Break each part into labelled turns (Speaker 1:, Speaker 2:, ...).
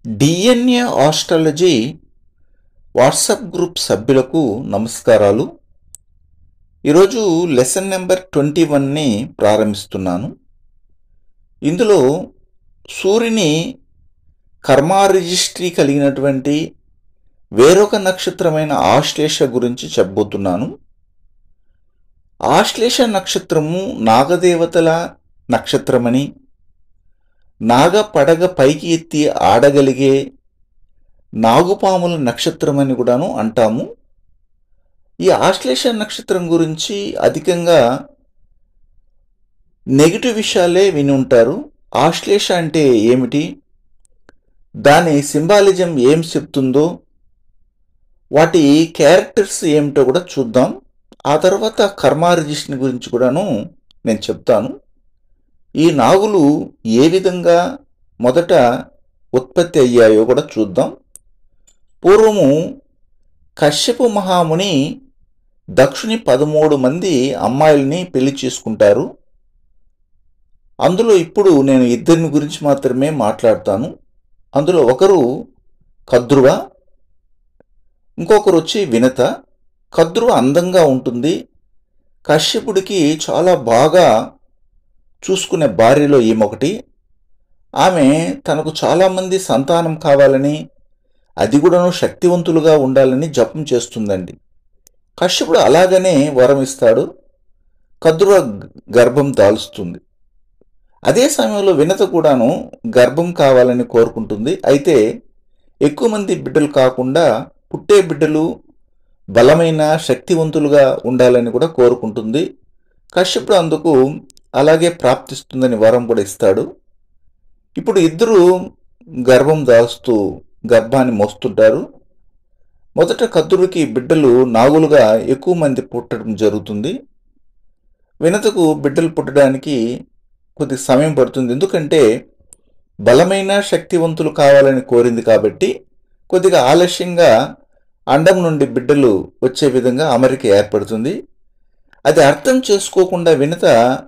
Speaker 1: DNA astrology WhatsApp group సభ్యులకు నమస్కారాలు ఈరోజు లెసన్ నెంబర్ ట్వంటీ వన్ని ప్రారంభిస్తున్నాను ఇందులో సూర్యుని కర్మా రిజిస్ట్రీ కలిగినటువంటి వేరొక నక్షత్రమైన ఆశ్లేష గురించి చెప్పబోతున్నాను ఆశ్లేష నక్షత్రము నాగదేవతల నక్షత్రమని నాగ పడగ పైకి ఎత్తి ఆడగలిగే నాగుపాముల నక్షత్రం అని కూడాను అంటాము ఈ ఆశ్లేష నక్షత్రం గురించి అధికంగా నెగిటివ్ విషయాలే విని ఉంటారు ఆశ్లేష అంటే ఏమిటి దాని సింబాలిజం ఏం చెప్తుందో వాటి క్యారెక్టర్స్ ఏమిటో కూడా చూద్దాం ఆ తర్వాత కర్మా రిజిస్ట్రీ గురించి కూడాను నేను చెప్తాను ఈ నాగులు ఏ విధంగా మొదట ఉత్పత్తి అయ్యాయో కూడా చూద్దాం పూర్వము కశ్యపు మహాముని దక్షుని పదమూడు మంది అమ్మాయిల్ని పెళ్లి చేసుకుంటారు అందులో ఇప్పుడు నేను ఇద్దరిని గురించి మాత్రమే మాట్లాడతాను అందులో ఒకరు కద్రువ ఇంకొకరు వచ్చి వినత కద్రువ అందంగా ఉంటుంది కశ్యపుడికి చాలా బాగా చూసుకునే భార్యలో ఈమొకటి ఆమె తనకు చాలామంది సంతానం కావాలని అది కూడాను శక్తివంతులుగా ఉండాలని జపం చేస్తుందండి కశ్యపుడు అలాగనే వరం ఇస్తాడు కద్రువ గర్భం దాల్స్తుంది అదే సమయంలో వినత కూడాను గర్భం కావాలని కోరుకుంటుంది అయితే ఎక్కువ మంది బిడ్డలు కాకుండా పుట్టే బిడ్డలు బలమైన శక్తివంతులుగా ఉండాలని కూడా కోరుకుంటుంది కశ్యపుడు అందుకు అలాగే ప్రాప్తిస్తుందని వరం కూడా ఇస్తాడు ఇప్పుడు ఇద్దరు గర్భం దాస్తూ గర్భాన్ని మోస్తుంటారు మొదట కద్దుడికి బిడ్డలు నాగులుగా ఎక్కువ మంది పుట్టడం జరుగుతుంది వినతకు బిడ్డలు పుట్టడానికి కొద్ది సమయం పడుతుంది ఎందుకంటే బలమైన శక్తివంతులు కావాలని కోరింది కాబట్టి కొద్దిగా ఆలస్యంగా అండం నుండి బిడ్డలు వచ్చే విధంగా అమరిక ఏర్పడుతుంది అది అర్థం చేసుకోకుండా వినత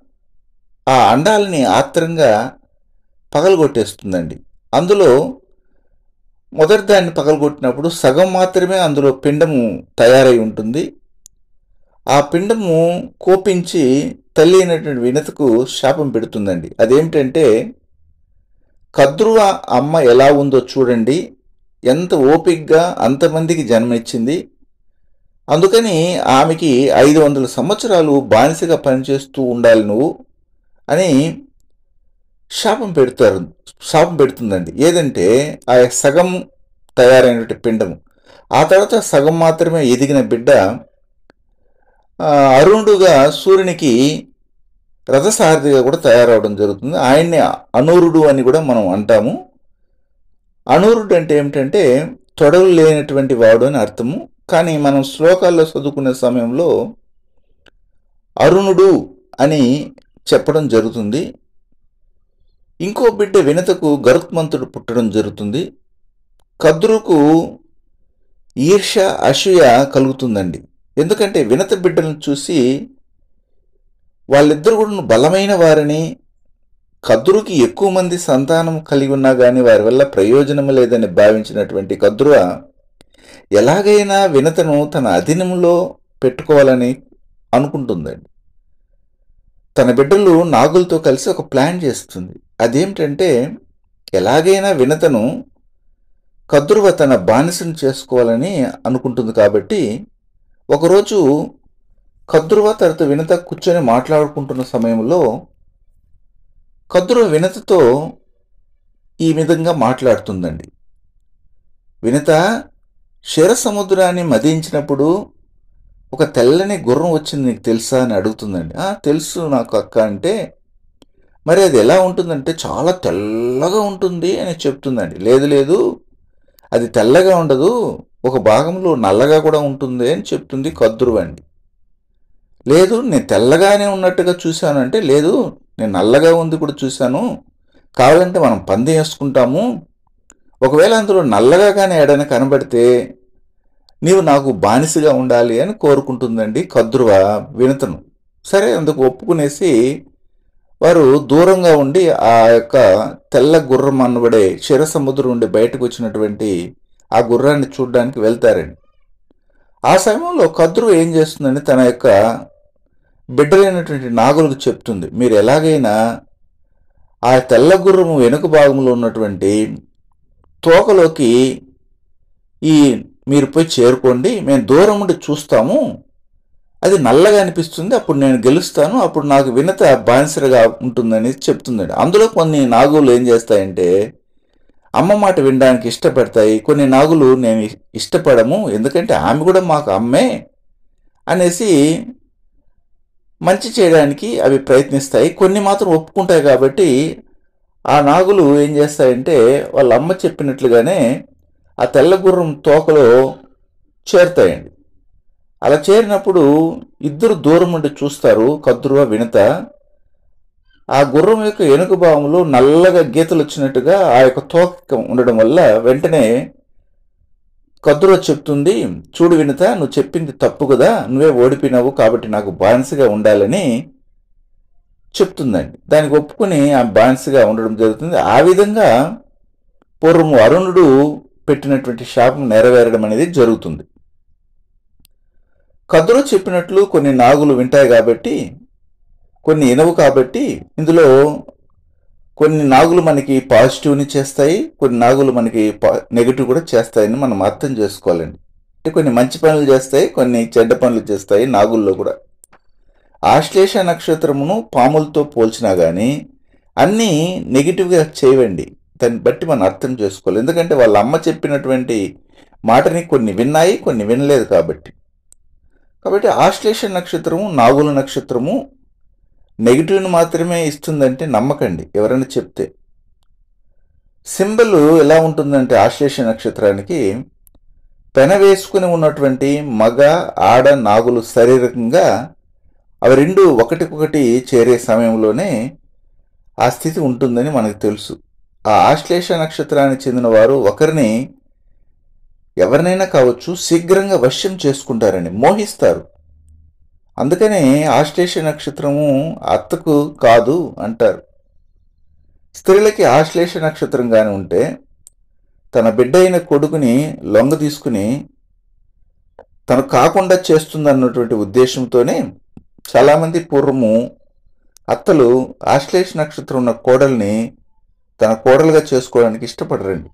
Speaker 1: ఆ అండాలని ఆత్రంగా పగలగొట్టేస్తుందండి అందులో మొదటి దాన్ని పగలగొట్టినప్పుడు సగం మాత్రమే అందులో పిండము తయారై ఉంటుంది ఆ పిండము కోపించి తల్లి అయినటువంటి వినతకు శాపం పెడుతుందండి అదేమిటంటే కద్రువ అమ్మ ఎలా ఉందో చూడండి ఎంత ఓపిగ్గా అంతమందికి జన్మనిచ్చింది అందుకని ఆమెకి ఐదు వందల సంవత్సరాలు బానిసగా పనిచేస్తూ ఉండాలి నువ్వు అని శాపం పెడతారు శాపం పెడుతుందండి ఏదంటే ఆ సగం తయారైనటువంటి పిండము ఆ తర్వాత సగం మాత్రమే ఎదిగిన బిడ్డ అరుణుడుగా సూర్యునికి రథసారథిగా కూడా తయారవడం జరుగుతుంది ఆయన్ని అనూరుడు అని కూడా మనం అంటాము అనూరుడు అంటే ఏమిటంటే తొడలు లేనటువంటి వాడు అని అర్థము కానీ మనం శ్లోకాల్లో చదువుకునే సమయంలో అరుణుడు అని చెప్పడం జరుగుతుంది ఇంకో బిడ్డ వినతకు గరుత్మంతుడు పుట్టడం జరుగుతుంది కద్రుకు ఈర్ష అసూయ కలుగుతుందండి ఎందుకంటే వినత బిడ్డలను చూసి వాళ్ళిద్దరు కూడా బలమైన వారిని కద్రుకి ఎక్కువ మంది సంతానం కలిగి ఉన్నా కానీ వారి వల్ల ప్రయోజనం లేదని భావించినటువంటి కద్రువ ఎలాగైనా వినతను తన అధీనంలో పెట్టుకోవాలని అనుకుంటుందండి తన బిడ్డలు నాగులతో కలిసి ఒక ప్లాన్ చేస్తుంది అదేమిటంటే ఎలాగైనా వినతను కద్రువ తన బానిసను చేసుకోవాలని అనుకుంటుంది కాబట్టి ఒకరోజు కద్రువ తనతో వినత కూర్చొని మాట్లాడుకుంటున్న సమయంలో కద్రువ వినతతో ఈ విధంగా మాట్లాడుతుందండి వినత క్షీర సముద్రాన్ని మదించినప్పుడు ఒక తెల్లని గుర్రం వచ్చింది నీకు తెలుసా అని అడుగుతుందండి తెలుసు నాకు అక్క అంటే మరి అది ఎలా ఉంటుందంటే చాలా తెల్లగా ఉంటుంది అని చెప్తుందండి లేదు లేదు అది తెల్లగా ఉండదు ఒక భాగంలో నల్లగా కూడా ఉంటుంది అని చెప్తుంది కద్రువండి లేదు నేను తెల్లగానే ఉన్నట్టుగా చూశాను అంటే లేదు నేను నల్లగా ఉంది కూడా చూశాను కావాలంటే మనం పందెం వేసుకుంటాము ఒకవేళ అందులో నల్లగా కానీ ఎడన కనబడితే నీవు నాకు బానిసగా ఉండాలి అని కోరుకుంటుందండి కద్రువ వినతను సరే అందుకు ఒప్పుకునేసి వారు దూరంగా ఉండి ఆ యొక్క తెల్ల గుర్రం అనబడే క్షీరసముద్రం నుండి బయటకు వచ్చినటువంటి ఆ గుర్రాన్ని చూడడానికి వెళ్తారండి ఆ సమయంలో కద్రు ఏం చేస్తుందని తన యొక్క బిడ్డలైనటువంటి నాగులకు చెప్తుంది మీరు ఎలాగైనా ఆ తెల్ల గుర్రము వెనుక భాగంలో ఉన్నటువంటి తోకలోకి ఈ మీరు పోయి చేరుకోండి మేము దూరం ఉండి చూస్తాము అది నల్లగా అనిపిస్తుంది అప్పుడు నేను గెలుస్తాను అప్పుడు నాకు వినత బానిసలుగా ఉంటుందని చెప్తుందండి అందులో కొన్ని నాగులు ఏం చేస్తాయంటే అమ్మ మాట వినడానికి ఇష్టపడతాయి కొన్ని నాగులు నేను ఇష్టపడము ఎందుకంటే ఆమె కూడా మాకు అమ్మే అనేసి మంచి చేయడానికి అవి ప్రయత్నిస్తాయి కొన్ని మాత్రం ఒప్పుకుంటాయి కాబట్టి ఆ నాగులు ఏం చేస్తాయంటే వాళ్ళ అమ్మ చెప్పినట్లుగానే ఆ తెల్ల గుర్రం తోకలో చేరుతాయండి అలా చేరినప్పుడు ఇద్దరు దూరం నుండి చూస్తారు కద్రువ వినత ఆ గుర్రం యొక్క ఎనుక భాగంలో నల్లగా గీతలు వచ్చినట్టుగా ఆ యొక్క తోక ఉండడం వల్ల వెంటనే కద్రువ చెప్తుంది చూడు వినత నువ్వు చెప్పింది తప్పు కదా నువ్వే ఓడిపోయినావు కాబట్టి నాకు బానిసగా ఉండాలని చెప్తుందండి దానికి ఒప్పుకుని ఆ బానిసగా ఉండడం జరుగుతుంది ఆ విధంగా పూర్వము అరుణుడు పెట్టినటువంటి శాపం నెరవేరడం అనేది జరుగుతుంది కథలో చెప్పినట్లు కొన్ని నాగులు వింటాయి కాబట్టి కొన్ని ఇనవు కాబట్టి ఇందులో కొన్ని నాగులు మనకి పాజిటివ్ని చేస్తాయి కొన్ని నాగులు మనకి నెగిటివ్ కూడా చేస్తాయని మనం అర్థం చేసుకోవాలండి అంటే కొన్ని మంచి పనులు చేస్తాయి కొన్ని చెడ్డ పనులు చేస్తాయి నాగుల్లో కూడా ఆశ్లేష నక్షత్రమును పాములతో పోల్చినా కానీ అన్నీ నెగిటివ్గా చేయవండి దాన్ని బట్టి మనం అర్థం చేసుకోవాలి ఎందుకంటే వాళ్ళ అమ్మ చెప్పినటువంటి మాటని కొన్ని విన్నాయి కొన్ని వినలేదు కాబట్టి కాబట్టి ఆశ్లేష నక్షత్రము నాగుల నక్షత్రము నెగిటివ్ని మాత్రమే ఇస్తుందంటే నమ్మకండి ఎవరైనా చెప్తే సింబల్ ఎలా ఉంటుందంటే ఆశ్లేష నక్షత్రానికి పెన వేసుకుని ఉన్నటువంటి మగ ఆడ నాగులు శారీరకంగా అవి రెండు ఒకటికొకటి చేరే సమయంలోనే ఆ స్థితి ఉంటుందని మనకు తెలుసు ఆ ఆశ్లేష నక్షత్రానికి చెందిన వారు ఒకరిని ఎవరినైనా కావచ్చు శీఘ్రంగా వశ్యం చేసుకుంటారని మోహిస్తారు అందుకనే ఆశ్లేష నక్షత్రము అత్తకు కాదు అంటారు స్త్రీలకి ఆశ్లేష నక్షత్రం కానీ ఉంటే తన బిడ్డ అయిన కొడుకుని లొంగ తీసుకుని తను కాకుండా చేస్తుందన్నటువంటి ఉద్దేశంతోనే చాలామంది పూర్వము అత్తలు ఆశ్లేష నక్షత్రం ఉన్న కోడల్ని తన కోడలుగా చేసుకోవడానికి ఇష్టపడరండి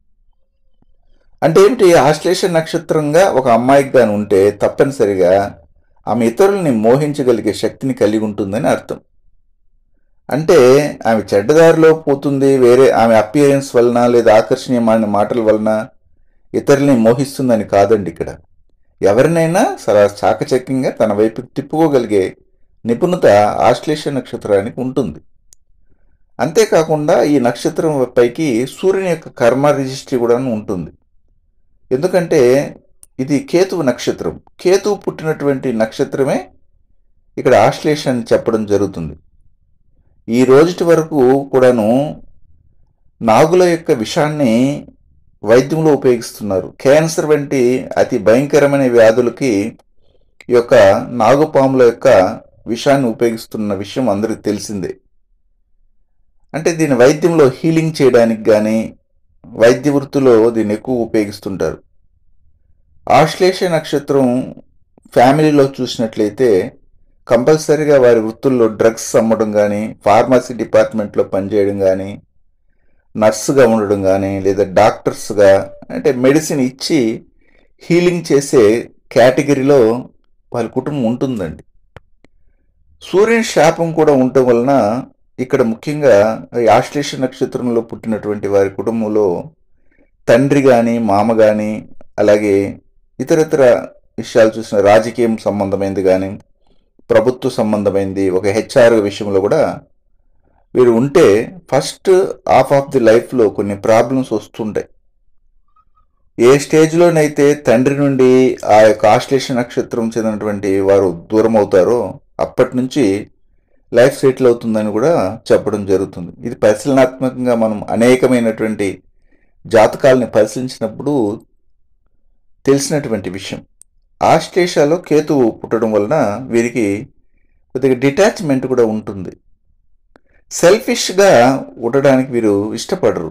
Speaker 1: అంటే ఏమిటి ఆశ్లేష నక్షత్రంగా ఒక అమ్మాయికి గాని ఉంటే తప్పనిసరిగా ఆమె ఇతరుల్ని మోహించగలిగే శక్తిని కలిగి ఉంటుందని అర్థం అంటే ఆమె చెడ్డదారిలో పోతుంది వేరే ఆమె అపియరెన్స్ వలన లేదా ఆకర్షణీయమైన మాటల వలన ఇతరుల్ని మోహిస్తుందని కాదండి ఇక్కడ ఎవరినైనా సరా చాకచక్యంగా తన వైపు తిప్పుకోగలిగే నిపుణత ఆశ్లేష నక్షత్రానికి ఉంటుంది అంతేకాకుండా ఈ నక్షత్రం పైకి సూర్యుని యొక్క కర్మ రిజిస్ట్రీ కూడా ఉంటుంది ఎందుకంటే ఇది కేతువు నక్షత్రం కేతువు పుట్టినటువంటి నక్షత్రమే ఇక్కడ ఆశ్లేష అని చెప్పడం జరుగుతుంది ఈ రోజుటి వరకు కూడాను నాగుల యొక్క విషాన్ని వైద్యంలో ఉపయోగిస్తున్నారు క్యాన్సర్ వంటి అతి భయంకరమైన వ్యాధులకి ఈ యొక్క నాగుపాముల యొక్క విషాన్ని ఉపయోగిస్తున్న విషయం అందరికీ తెలిసిందే అంటే దీని వైద్యంలో హీలింగ్ చేయడానికి కానీ వైద్య వృత్తిలో దీన్ని ఎక్కువ ఉపయోగిస్తుంటారు ఆశ్లేష నక్షత్రం ఫ్యామిలీలో చూసినట్లయితే కంపల్సరీగా వారి వృత్తుల్లో డ్రగ్స్ అమ్మడం కానీ ఫార్మసీ డిపార్ట్మెంట్లో పనిచేయడం కానీ నర్సుగా ఉండడం కానీ లేదా డాక్టర్స్గా అంటే మెడిసిన్ ఇచ్చి హీలింగ్ చేసే కేటగిరీలో వాళ్ళ కుటుంబం ఉంటుందండి సూర్యుని శాపం కూడా ఉండటం వలన ఇక్కడ ముఖ్యంగా ఈ ఆశ్లేష నక్షత్రంలో పుట్టినటువంటి వారి కుటుంబంలో తండ్రి కానీ మామ కానీ అలాగే ఇతరితర విషయాలు చూసిన రాజకీయం సంబంధమైనది కానీ ప్రభుత్వ సంబంధమైంది ఒక హెచ్ఆర్ విషయంలో కూడా వీరు ఉంటే ఫస్ట్ హాఫ్ ఆఫ్ ది లైఫ్లో కొన్ని ప్రాబ్లమ్స్ వస్తుంటాయి ఏ స్టేజ్లోనైతే తండ్రి నుండి ఆ యొక్క ఆశ్లేష నక్షత్రం చెందినటువంటి వారు దూరం అవుతారో అప్పటి నుంచి లైఫ్ సెటిల్ అవుతుందని కూడా చెప్పడం జరుగుతుంది ఇది పరిశీలనాత్మకంగా మనం అనేకమైనటువంటి జాతకాలని పరిశీలించినప్పుడు తెలిసినటువంటి విషయం ఆశ్లేషలో కేతువు పుట్టడం వలన వీరికి కొద్దిగా డిటాచ్మెంట్ కూడా ఉంటుంది సెల్ఫిష్గా ఉండడానికి వీరు ఇష్టపడరు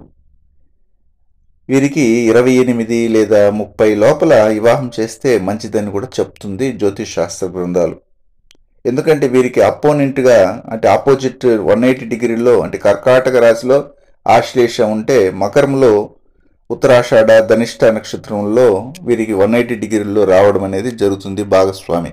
Speaker 1: వీరికి ఇరవై ఎనిమిది లేదా ముప్పై లోపల వివాహం చేస్తే మంచిదని కూడా చెప్తుంది జ్యోతిష్ శాస్త్ర బృందాలు ఎందుకంటే వీరికి అపోనెంట్గా అంటే ఆపోజిట్ వన్ ఎయిటీ డిగ్రీలో అంటే కర్కాటక రాశిలో ఆశ్లేష ఉంటే మకరంలో ఉత్తరాషాఢ ధనిష్ట నక్షత్రంలో వీరికి వన్ ఎయిటీ డిగ్రీల్లో రావడం అనేది జరుగుతుంది భాగస్వామి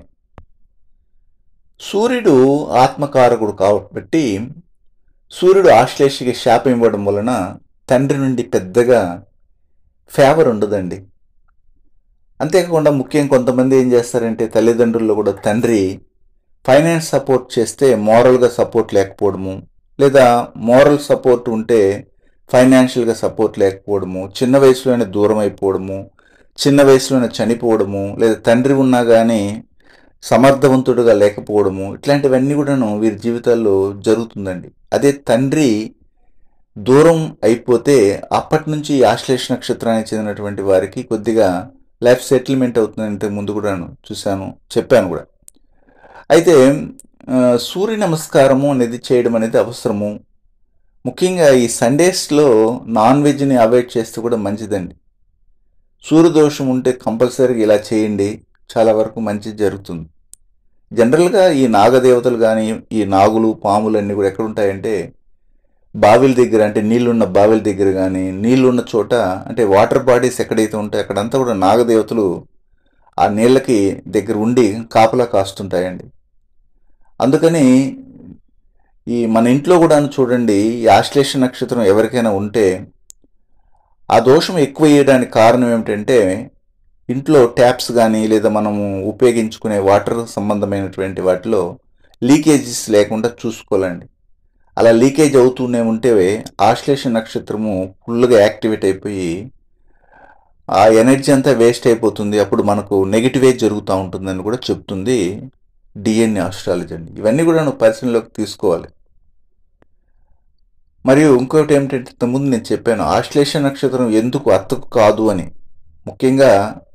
Speaker 1: సూర్యుడు ఆత్మకారకుడు కాబట్టి సూర్యుడు ఆశ్లేషకి శాపం ఇవ్వడం వలన తండ్రి నుండి పెద్దగా ఫేవర్ ఉండదండి అంతేకాకుండా ముఖ్యం కొంతమంది ఏం చేస్తారంటే తల్లిదండ్రుల్లో కూడా తండ్రి ఫైనాన్స్ సపోర్ట్ చేస్తే మోరల్గా సపోర్ట్ లేకపోవడము లేదా మోరల్ సపోర్ట్ ఉంటే ఫైనాన్షియల్గా సపోర్ట్ లేకపోవడము చిన్న వయసులోనే దూరం అయిపోవడము చిన్న వయసులోనే చనిపోవడము లేదా తండ్రి ఉన్నా కానీ సమర్థవంతుడుగా లేకపోవడము ఇట్లాంటివన్నీ కూడాను వీరి జీవితాల్లో జరుగుతుందండి అదే తండ్రి దూరం అయిపోతే అప్పటి నుంచి ఆశ్లేష నక్షత్రానికి చెందినటువంటి వారికి కొద్దిగా లైఫ్ సెటిల్మెంట్ అవుతుందని ఇంతకు ముందు కూడాను చూశాను చెప్పాను కూడా అయితే ఆ, సూర్య నమస్కారము అనేది చేయడం అనేది అవసరము ముఖ్యంగా ఈ సండేస్లో నాన్ వెజ్ని అవాయిడ్ చేస్తే కూడా మంచిదండి సూర్యదోషం ఉంటే కంపల్సరీగా ఇలా చేయండి చాలా వరకు మంచి జరుగుతుంది జనరల్గా ఈ నాగదేవతలు కానీ ఈ నాగులు పాములు అన్నీ కూడా ఎక్కడ ఉంటాయంటే బావిల దగ్గర అంటే నీళ్లున్న బావిల దగ్గర కానీ నీళ్లున్న చోట అంటే వాటర్ బాడీస్ ఎక్కడైతే ఉంటాయో అక్కడంతా కూడా నాగదేవతలు ఆ నీళ్ళకి దగ్గర ఉండి కాపలా కాస్తుంటాయండి అందుకని ఈ మన ఇంట్లో కూడా చూడండి ఈ ఆశ్లేష నక్షత్రం ఎవరికైనా ఉంటే ఆ దోషం ఎక్కువ వేయడానికి కారణం ఏమిటంటే ఇంట్లో ట్యాప్స్ కానీ లేదా మనము ఉపయోగించుకునే వాటర్ సంబంధమైనటువంటి వాటిలో లీకేజెస్ లేకుండా చూసుకోవాలండి అలా లీకేజ్ అవుతూనే ఉంటే ఆశ్లేష నక్షత్రము ఫుల్గా యాక్టివేట్ అయిపోయి ఆ ఎనర్జీ అంతా వేస్ట్ అయిపోతుంది అప్పుడు మనకు నెగిటివే జరుగుతూ ఉంటుందని కూడా చెప్తుంది డిఎన్ఏ ఆస్ట్రాలజీ అండి ఇవన్నీ కూడా నువ్వు పరిశీలనలోకి తీసుకోవాలి మరియు ఇంకొకటి ఏమిటంటే ఇంతకుముందు నేను చెప్పాను ఆశ్లేష నక్షత్రం ఎందుకు అత్తకు కాదు అని ముఖ్యంగా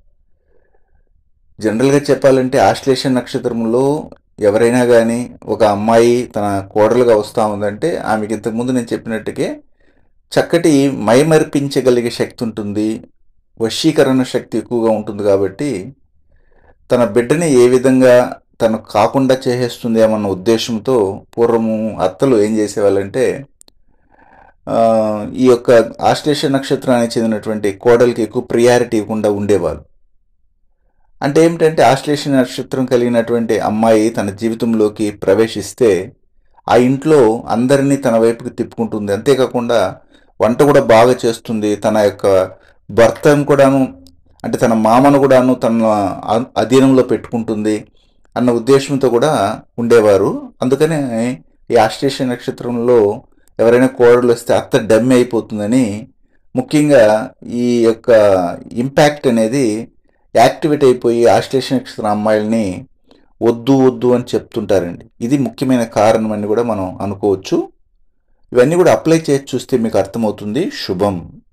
Speaker 1: జనరల్గా చెప్పాలంటే ఆశ్లేష నక్షత్రంలో ఎవరైనా కానీ ఒక అమ్మాయి తన కోడలుగా వస్తూ ఉందంటే ఆమెకి ఇంతకుముందు నేను చెప్పినట్టుగా చక్కటి మైమరిపించగలిగే శక్తి ఉంటుంది వశీకరణ శక్తి ఎక్కువగా ఉంటుంది కాబట్టి తన బిడ్డని ఏ విధంగా తను కాకుండా చేసేస్తుందేమన్న ఉద్దేశంతో పూర్వము అత్తలు ఏం చేసేవాళ్ళంటే ఆ, ఈ యొక్క ఆశ్లేష నక్షత్రానికి చెందినటువంటి కోడలికి ఎక్కువ ప్రియారిటీ ఇవ్వకుండా ఉండేవాళ్ళు అంటే ఏమిటంటే ఆశ్లేష నక్షత్రం కలిగినటువంటి అమ్మాయి తన జీవితంలోకి ప్రవేశిస్తే ఆ ఇంట్లో అందరినీ తన వైపుకి తిప్పుకుంటుంది అంతేకాకుండా వంట కూడా బాగా చేస్తుంది తన యొక్క భర్తను కూడాను అంటే తన మామను కూడాను తన అ- అధీనంలో పెట్టుకుంటుంది అన్న ఉద్దేశంతో కూడా ఉండేవారు అందుకనే ఈ ఆశ్లేష నక్షత్రంలో ఎవరైనా కోడలు వస్తే అత్త డమ్మి అయిపోతుందని ముఖ్యంగా ఈ యొక్క ఇంపాక్ట్ అనేది యాక్టివేట్ అయిపోయి ఆశ్లేష నక్షత్రం అమ్మాయిల్ని వద్దు వద్దు అని చెప్తుంటారండి ఇది ముఖ్యమైన కారణం అని కూడా మనం అనుకోవచ్చు ఇవన్నీ కూడా అప్లై చేసి చూస్తే మీకు అర్థమవుతుంది శుభం